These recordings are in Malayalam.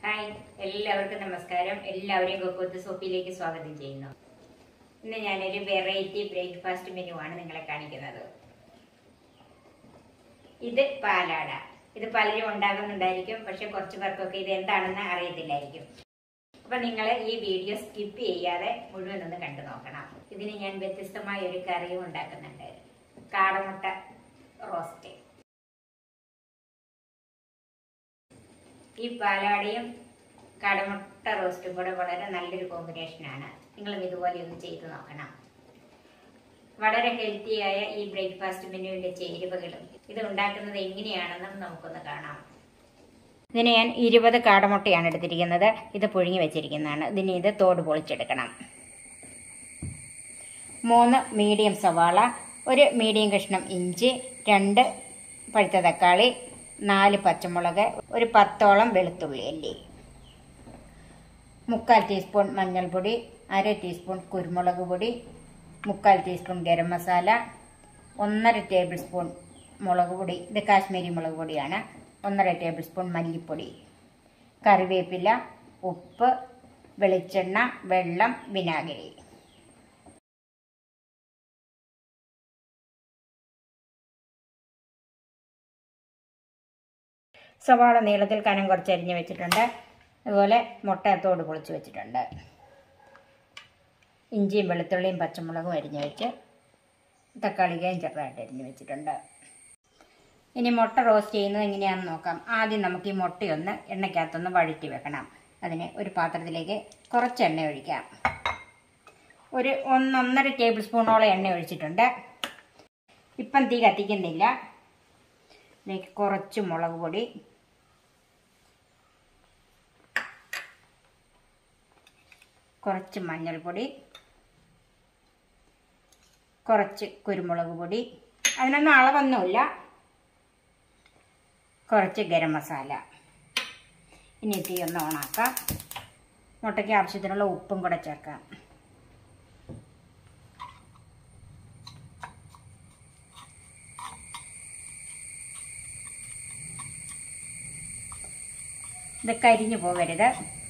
ഹായ് എല്ലാവർക്കും നമസ്കാരം എല്ലാവരെയും കൊക്കോത്ത് സോപ്പിലേക്ക് സ്വാഗതം ചെയ്യുന്നു ഇന്ന് ഞാനൊരു വെറൈറ്റി ബ്രേക്ക്ഫാസ്റ്റ് മെനു ആണ് നിങ്ങളെ കാണിക്കുന്നത് ഇത് പാലാട ഇത് പലരും ഉണ്ടാകുന്നുണ്ടായിരിക്കും പക്ഷെ കുറച്ച് പേർക്കൊക്കെ ഇത് എന്താണെന്ന് അറിയത്തില്ലായിരിക്കും അപ്പൊ നിങ്ങൾ ഈ വീഡിയോ സ്കിപ്പ് ചെയ്യാതെ മുഴുവൻ ഒന്ന് കണ്ടു നോക്കണം ഇതിന് ഞാൻ വ്യത്യസ്തമായ ഒരു കറിയും ഉണ്ടാക്കുന്നുണ്ട് കാടമുട്ട റോസ്റ്റ് ഈ പാലാടയും കടമുട്ട റോസ്റ്റും കൂടെ വളരെ നല്ലൊരു കോമ്പിനേഷനാണ് നിങ്ങളും ഇതുപോലെ ഒന്ന് ചെയ്ത് നോക്കണം വളരെ ഹെൽത്തിയായ ഈ ബ്രേക്ക്ഫാസ്റ്റ് മെനുവിന്റെ ചേരുവകളും ഇത് ഉണ്ടാക്കുന്നത് എങ്ങനെയാണെന്നും നമുക്കൊന്ന് കാണാം ഇതിന് ഞാൻ ഇരുപത് കാടമുട്ടയാണ് എടുത്തിരിക്കുന്നത് ഇത് പുഴുങ്ങി വെച്ചിരിക്കുന്നതാണ് ഇതിന് ഇത് തോട് പൊളിച്ചെടുക്കണം മൂന്ന് മീഡിയം സവാള ഒരു മീഡിയം കഷ്ണം ഇഞ്ചി രണ്ട് പഴുത്ത തക്കാളി നാല് പച്ചമുളക് ഒരു പത്തോളം വെളുത്തുള്ളി അല്ലി മുക്കാൽ ടീസ്പൂൺ മഞ്ഞൾപ്പൊടി അര ടീസ്പൂൺ കുരുമുളക് പൊടി മുക്കാൽ ടീസ്പൂൺ ഗരം മസാല ഒന്നര ടേബിൾ സ്പൂൺ മുളക് പൊടി ഇത് കാശ്മീരി മുളക് പൊടിയാണ് ഒന്നര ടേബിൾ സ്പൂൺ മല്ലിപ്പൊടി കറിവേപ്പില ഉപ്പ് വെളിച്ചെണ്ണ വെള്ളം വിനാഗിരി സവാള നീളത്തിൽ കനം കുറച്ച് അരിഞ്ഞ് വെച്ചിട്ടുണ്ട് അതുപോലെ മുട്ടത്തോട് പൊളിച്ച് വെച്ചിട്ടുണ്ട് ഇഞ്ചിയും വെളുത്തുള്ളിയും പച്ചമുളകും അരിഞ്ഞ് വെച്ച് തക്കാളിക്കയും ചെറുതായിട്ട് അരിഞ്ഞ് വെച്ചിട്ടുണ്ട് ഇനി മുട്ട റോസ്റ്റ് ചെയ്യുന്നത് എങ്ങനെയാണെന്ന് നോക്കാം ആദ്യം നമുക്ക് ഈ മുട്ടയൊന്ന് എണ്ണയ്ക്കകത്തൊന്ന് വഴറ്റി വെക്കണം അതിന് ഒരു പാത്രത്തിലേക്ക് കുറച്ച് എണ്ണ ഒഴിക്കാം ഒരു ഒന്നൊന്നര ടേബിൾ സ്പൂണോളം എണ്ണ ഒഴിച്ചിട്ടുണ്ട് ഇപ്പം തീ കത്തിക്കുന്നില്ല ഇതിലേക്ക് കുറച്ച് മുളക് പൊടി കുറച്ച് മഞ്ഞൾപ്പൊടി കുറച്ച് കുരുമുളക് പൊടി അതിനൊന്നും അളവൊന്നുമില്ല കുറച്ച് ഗരം മസാല ഇനി തീ ഒന്ന് ഓണാക്കാം മുട്ടയ്ക്ക് ആവശ്യത്തിനുള്ള ഉപ്പും കൂടെ ചേർക്കാം ഇത് കരിഞ്ഞു പോകരുത്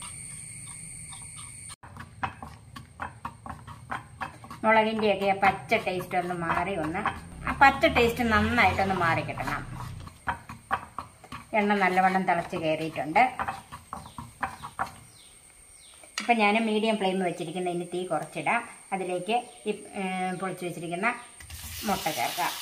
മുളകിൻ്റെയൊക്കെ ആ പച്ച ടേസ്റ്റ് ഒന്ന് മാറി ഒന്ന് ആ പച്ച ടേസ്റ്റ് നന്നായിട്ടൊന്ന് മാറി കിട്ടണം എണ്ണ നല്ലവണ്ണം തിളച്ച് കയറിയിട്ടുണ്ട് ഇപ്പം ഞാൻ മീഡിയം ഫ്ലെയിം വെച്ചിരിക്കുന്ന ഇനി തീ കുറച്ചിടാം അതിലേക്ക് ഈ പൊളിച്ച് വെച്ചിരിക്കുന്ന മുട്ട ചേർക്കാം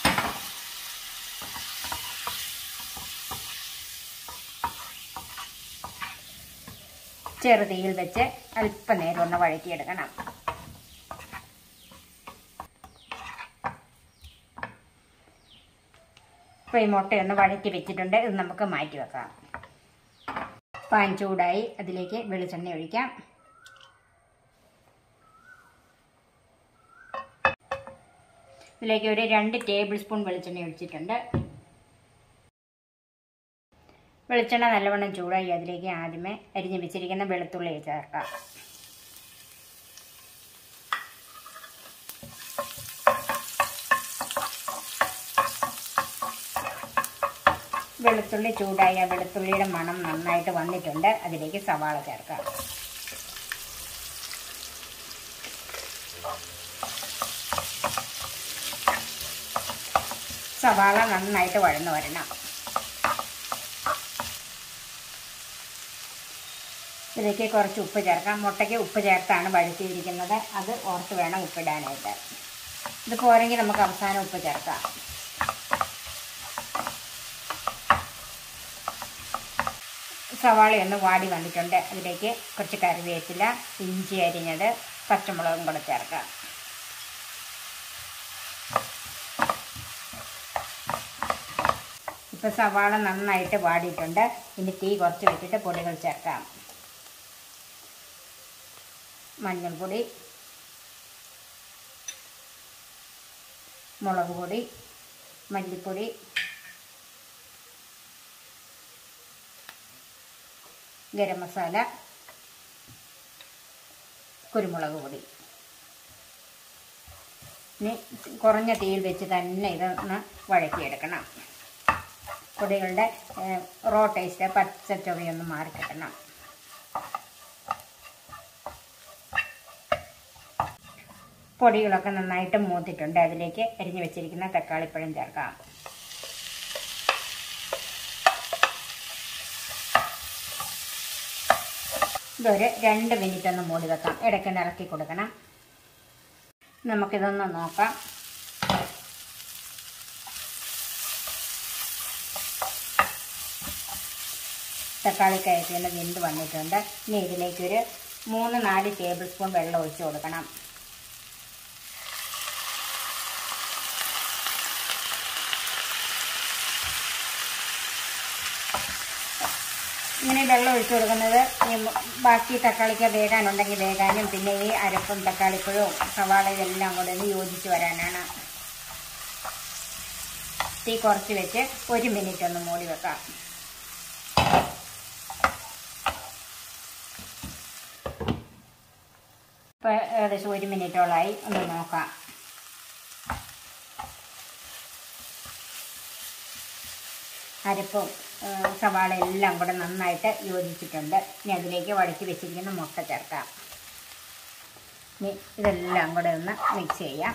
ചെറുതീയിൽ വെച്ച് അല്പനേരം ഒന്ന് വഴറ്റിയെടുക്കണം ഇപ്പോൾ ഈ മുട്ടയൊന്ന് വഴറ്റി വെച്ചിട്ടുണ്ട് ഇത് നമുക്ക് മാറ്റി വെക്കാം പാൻ ചൂടായി അതിലേക്ക് വെളിച്ചെണ്ണ ഒഴിക്കാം ഇതിലേക്ക് ഒരു രണ്ട് ടേബിൾ സ്പൂൺ വെളിച്ചെണ്ണ ഒഴിച്ചിട്ടുണ്ട് വെളിച്ചെണ്ണ നല്ലവണ്ണം ചൂടായി അതിലേക്ക് ആദ്യമേ അരിഞ്ഞ് വെച്ചിരിക്കുന്ന വെളുത്തുള്ളി ചേർക്കാം വെളുത്തുള്ളി ചൂടായ വെളുത്തുള്ളിയുടെ മണം നന്നായിട്ട് വന്നിട്ടുണ്ട് അതിലേക്ക് സവാള ചേർക്കാം സവാള നന്നായിട്ട് വഴന്നു വരണം ഇതിലേക്ക് കുറച്ച് ഉപ്പ് ചേർക്കാം മുട്ടയ്ക്ക് ഉപ്പ് ചേർത്താണ് വഴുത്തിയിരിക്കുന്നത് അത് ഓർത്ത് വേണം ഉപ്പിടാനായിട്ട് ഇത് പോരെങ്കിൽ നമുക്ക് അവസാനം ഉപ്പ് ചേർക്കാം സവാളയൊന്ന് വാടി വന്നിട്ടുണ്ട് അതിലേക്ക് കുറച്ച് കറിവേപ്പില ഇഞ്ചി അരിഞ്ഞത് പച്ചമുളകും കൂടെ ചേർക്കാം ഇപ്പം സവാള നന്നായിട്ട് വാടിയിട്ടുണ്ട് ഇനി തീ കുറച്ച് വെച്ചിട്ട് പൊടികൾ ചേർക്കാം മഞ്ഞൾപ്പൊടി മുളക് പൊടി മല്ലിപ്പൊടി ഗരം മസാല കുരുമുളക് പൊടി ഇനി കുറഞ്ഞ തീയിൽ വെച്ച് തന്നെ ഇതൊന്ന് വഴറ്റിയെടുക്കണം പൊടികളുടെ റോ ടേസ്റ്റ് പച്ച ചൊവയൊന്ന് മാറിക്കിട്ടണം പൊടികളൊക്കെ നന്നായിട്ട് മൂത്തിട്ടുണ്ട് അതിലേക്ക് അരിഞ്ഞു വെച്ചിരിക്കുന്ന തക്കാളിപ്പഴം ചേർക്കാം ഇതൊരു രണ്ട് മിനിറ്റ് ഒന്ന് മൂടി വെക്കാം ഇടയ്ക്ക് ഇളക്കി കൊടുക്കണം നമുക്കിതൊന്ന് നോക്കാം തക്കാളിക്കായൊക്കെ ഒന്ന് വെന്ത് വന്നിട്ടുണ്ട് ഇനി ഇതിലേക്ക് ഒരു മൂന്ന് നാല് ടേബിൾ സ്പൂൺ വെള്ളം ഒഴിച്ച് കൊടുക്കണം ഇങ്ങനെ വെള്ളം ഒഴിച്ചു കൊടുക്കുന്നത് ഈ ബാക്കി തക്കാളിക്ക വേകാനുണ്ടെങ്കിൽ വേകാനും പിന്നെ ഈ അരപ്പും തക്കാളിപ്പഴവും സവാള ഇതെല്ലാം കൂടെ ഒന്ന് യോജിച്ച് വരാനാണ് തീ കുറച്ച് വെച്ച് ഒരു മിനിറ്റ് ഒന്ന് മൂടി വെക്കാം ഇപ്പോൾ ഏകദേശം ഒരു മിനിറ്റോളായി ഒന്ന് നോക്കാം അരപ്പും ഏഹ്, സവാള എല്ലാം കൂടെ നന്നായിട്ട് യോജിച്ചിട്ടുണ്ട് ഇനി അതിലേക്ക് വഴറ്റി വെച്ചിരിക്കുന്ന മുട്ട ചേർക്കാം ഇനി ഇതെല്ലാം കൂടെ ഒന്ന് മിക്സ് ചെയ്യാം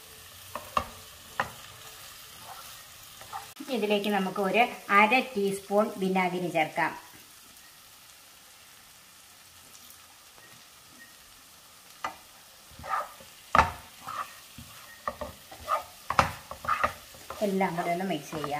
ഇതിലേക്ക് നമുക്ക് ഒരു അര ടീസ്പൂൺ വിനാഗിരി ചേർക്കാം എല്ലാം കൂടെ ഒന്ന് മിക്സ് ചെയ്യാം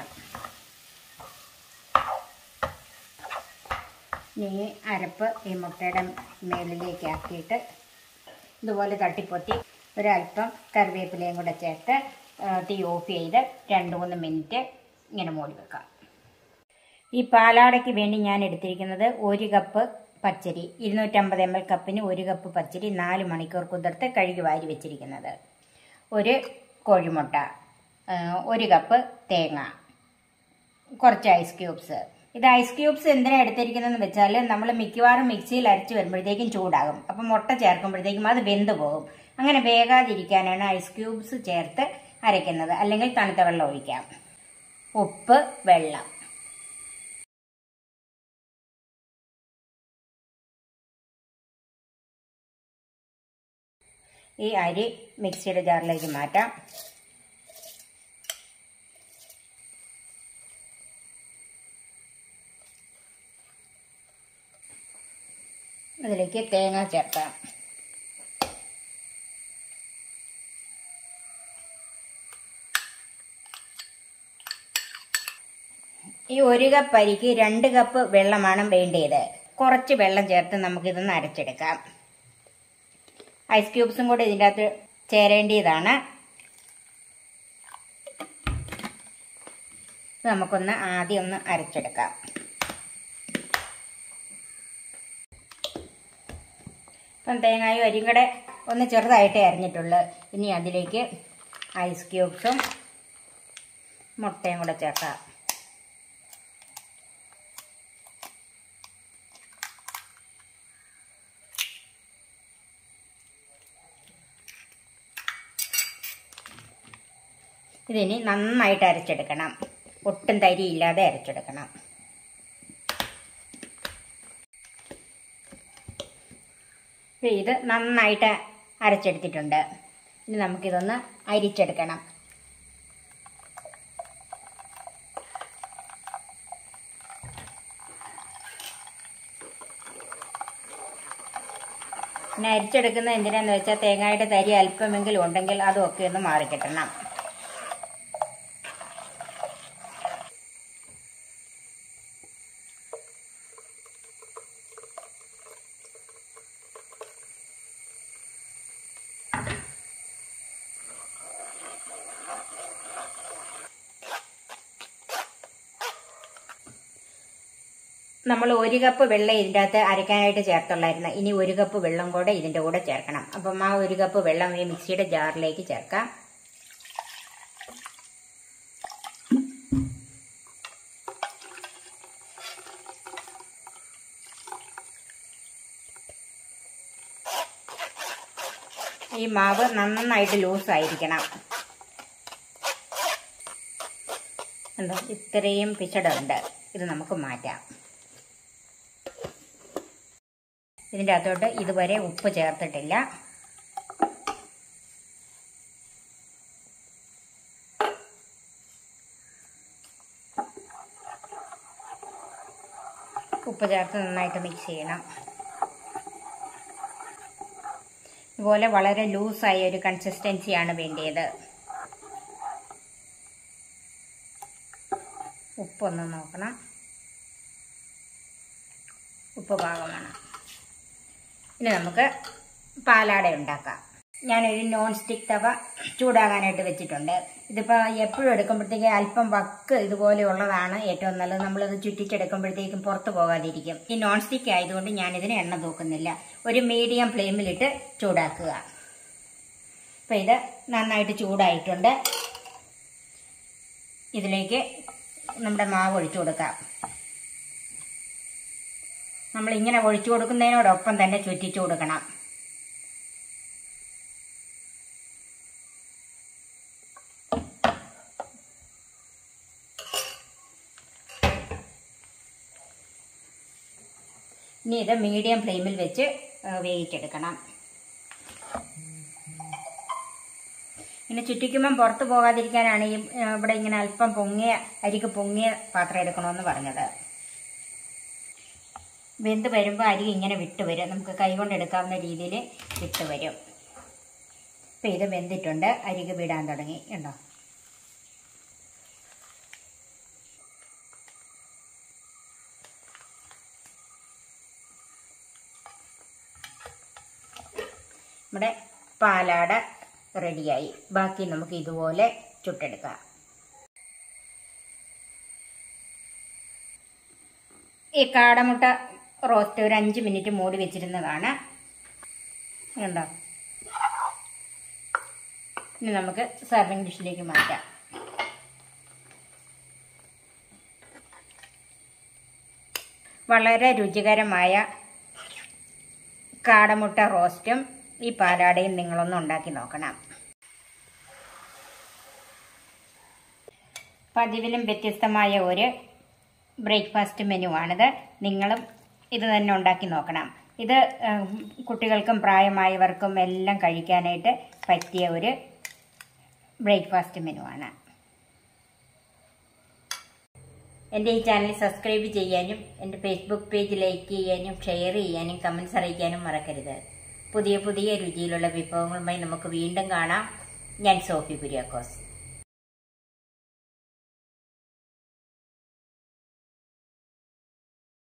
ഇനി ഈ അരപ്പ് ഈ മുട്ടയുടെ മേളിലേക്ക് ആക്കിയിട്ട് ഇതുപോലെ തട്ടിപ്പൊത്തി ഒരല്പം കറിവേപ്പിലയും കൂടെ ചേർത്ത് ആ, തീ ഓഫ് ചെയ്ത് രണ്ട് മൂന്ന് മിനിറ്റ് ഇങ്ങനെ മൂടി വെക്കാം ഈ പാലാടയ്ക്ക് വേണ്ടി ഞാൻ എടുത്തിരിക്കുന്നത് ഒരു കപ്പ് പച്ചരി ഇരുന്നൂറ്റമ്പത് എം എൽ കപ്പിന് ഒരു കപ്പ് പച്ചരി നാല് മണിക്കൂർ കുതിർത്ത് കഴുകി വാരി വെച്ചിരിക്കുന്നത് ഒരു കോഴിമുട്ട ആ, ഒരു കപ്പ് തേങ്ങ കുറച്ച് ഐസ് ക്യൂബ്സ് ഇത് ഐസ് ക്യൂബ്സ് എന്തിനാണ് എടുത്തിരിക്കുന്നതെന്ന് വെച്ചാൽ നമ്മൾ മിക്കവാറും മിക്സിയിൽ അരച്ച് വരുമ്പോഴത്തേക്കും ചൂടാകും അപ്പം മുട്ട ചേർക്കുമ്പോഴത്തേക്കും അത് വെന്ത് പോകും അങ്ങനെ വേകാതിരിക്കാനാണ് ഐസ് ക്യൂബ്സ് ചേർത്ത് അരയ്ക്കുന്നത് അല്ലെങ്കിൽ തണുത്ത വെള്ളം ഒഴിക്കാം ഉപ്പ് വെള്ളം ഈ അരി മിക്സിയുടെ ജാറിലേക്ക് മാറ്റാം അതിലേക്ക് തേങ്ങ ചേർക്കാം ഈ ഒരു കപ്പ് അരിക്ക് രണ്ട് കപ്പ് വെള്ളമാണ് വേണ്ടത് കുറച്ച് വെള്ളം ചേർത്ത് നമുക്കിതൊന്ന് അരച്ചെടുക്കാം ഐസ് ക്യൂബ്സും കൂടെ ഇതിൻ്റെ അകത്ത് ചേരേണ്ടതാണ് ഇത് നമുക്കൊന്ന് ആദ്യം ഒന്ന് അരച്ചെടുക്കാം ഇപ്പം തേങ്ങായും അരിയും കൂടെ ഒന്ന് ചെറുതായിട്ടേ അരിഞ്ഞിട്ടുള്ളൂ ഇനി അതിലേക്ക് ഐസ് ക്യൂബ്സും മുട്ടയും കൂടെ ചേർക്കാം ഇതിനി നന്നായിട്ട് അരച്ചെടുക്കണം ഒട്ടും തരി ഇല്ലാതെ അരച്ചെടുക്കണം ഇപ്പൊ ഇത് നന്നായിട്ട് അരച്ചെടുത്തിട്ടുണ്ട് ഇനി നമുക്കിതൊന്ന് അരിച്ചെടുക്കണം പിന്നെ അരിച്ചെടുക്കുന്നത് എന്തിനാന്ന് വെച്ചാൽ തേങ്ങയുടെ തരി അല്പമെങ്കിലും ഉണ്ടെങ്കിൽ അതുമൊക്കെ ഒന്ന് മാറിക്കിട്ടണം നമ്മൾ ഒരു കപ്പ് വെള്ളം ഇതിൻ്റെ അകത്ത് അരയ്ക്കാനായിട്ട് ചേർത്തുള്ളായിരുന്നു ഇനി ഒരു കപ്പ് വെള്ളം കൂടെ ഇതിൻ്റെ കൂടെ ചേർക്കണം അപ്പം ആ ഒരു കപ്പ് വെള്ളം ഈ മിക്സിയുടെ ജാറിലേക്ക് ചേർക്കാം ഈ മാവ് നന്നായിട്ട് ലൂസ് ആയിരിക്കണം എന്തോ ഇത്രയും പിച്ചടുണ്ട് ഇത് നമുക്ക് മാറ്റാം ഇതിൻ്റെ അകത്തോട്ട് ഇതുവരെ ഉപ്പ് ചേർത്തിട്ടില്ല ഉപ്പ് ചേർത്ത് നന്നായിട്ട് മിക്സ് ചെയ്യണം ഇതുപോലെ വളരെ ലൂസായ ഒരു കൺസിസ്റ്റൻസിയാണ് വേണ്ടിയത് ഉപ്പൊന്ന് നോക്കണം ഉപ്പ് പാകമാണ് ഇനി നമുക്ക് പാലാട ഉണ്ടാക്കാം ഞാനൊരു നോൺ സ്റ്റിക്ക് തവ ചൂടാകാനായിട്ട് വെച്ചിട്ടുണ്ട് ഇതിപ്പോൾ എപ്പോഴും എടുക്കുമ്പോഴത്തേക്ക് അല്പം വക്ക് ഇതുപോലെയുള്ളതാണ് ഏറ്റവും നല്ലത് നമ്മളത് ചുറ്റിച്ചെടുക്കുമ്പോഴത്തേക്കും പുറത്ത് പോകാതിരിക്കും ഈ നോൺ സ്റ്റിക്ക് ആയതുകൊണ്ട് ഞാനിതിന് എണ്ണ തൂക്കുന്നില്ല ഒരു മീഡിയം ഫ്ലെയിമിലിട്ട് ചൂടാക്കുക അപ്പം ഇത് നന്നായിട്ട് ചൂടായിട്ടുണ്ട് ഇതിലേക്ക് നമ്മുടെ മാവ് ഒഴിച്ചു കൊടുക്കാം നമ്മൾ ഇങ്ങനെ ഒഴിച്ചു കൊടുക്കുന്നതിനോടൊപ്പം തന്നെ ചുറ്റിച്ചു കൊടുക്കണം ഇനി ഇത് മീഡിയം ഫ്ലെയിമിൽ വെച്ച് വേവിച്ചെടുക്കണം ഇങ്ങനെ ചുറ്റിക്കുമ്പം പുറത്ത് പോകാതിരിക്കാനാണ് ഈ ഇവിടെ ഇങ്ങനെ അല്പം പൊങ്ങിയ അരിക്ക് പൊങ്ങിയ പാത്രം എടുക്കണമെന്ന് പറഞ്ഞത് വെന്ത് വരുമ്പോൾ അരി ഇങ്ങനെ വിട്ട് വരും നമുക്ക് കൈകൊണ്ട് എടുക്കാവുന്ന രീതിയിൽ വിട്ട് വരും ഇപ്പം ഇത് വെന്തിട്ടുണ്ട് അരിക്ക് വിടാൻ തുടങ്ങി ഉണ്ടോ നമ്മുടെ പാലാട റെഡിയായി ബാക്കി നമുക്ക് ഇതുപോലെ ചുട്ടെടുക്കാം ഈ കാടമുട്ട റോസ്റ്റ് ഒരു അഞ്ച് മിനിറ്റ് മൂടി വെച്ചിരുന്നതാണ് കണ്ടോ ഇനി നമുക്ക് സർവിങ് ഡിഷിലേക്ക് മാറ്റാം വളരെ രുചികരമായ കാടമുട്ട റോസ്റ്റും ഈ പാലാടയും നിങ്ങളൊന്ന് ഉണ്ടാക്കി നോക്കണം പതിവിലും വ്യത്യസ്തമായ ഒരു ബ്രേക്ക്ഫാസ്റ്റ് മെനുവാണിത് നിങ്ങളും ഇത് തന്നെ ഉണ്ടാക്കി നോക്കണം ഇത് കുട്ടികൾക്കും പ്രായമായവർക്കും എല്ലാം കഴിക്കാനായിട്ട് പറ്റിയ ഒരു ബ്രേക്ക്ഫാസ്റ്റ് മെനുവാണ് എൻ്റെ ഈ ചാനൽ സബ്സ്ക്രൈബ് ചെയ്യാനും എൻ്റെ ഫേസ്ബുക്ക് പേജ് ലൈക്ക് ചെയ്യാനും ഷെയർ ചെയ്യാനും കമൻസ് അറിയിക്കാനും മറക്കരുത് പുതിയ പുതിയ രുചിയിലുള്ള വിഭവങ്ങളുമായി നമുക്ക് വീണ്ടും കാണാം ഞാൻ സോഫി കുര്യാക്കോസ്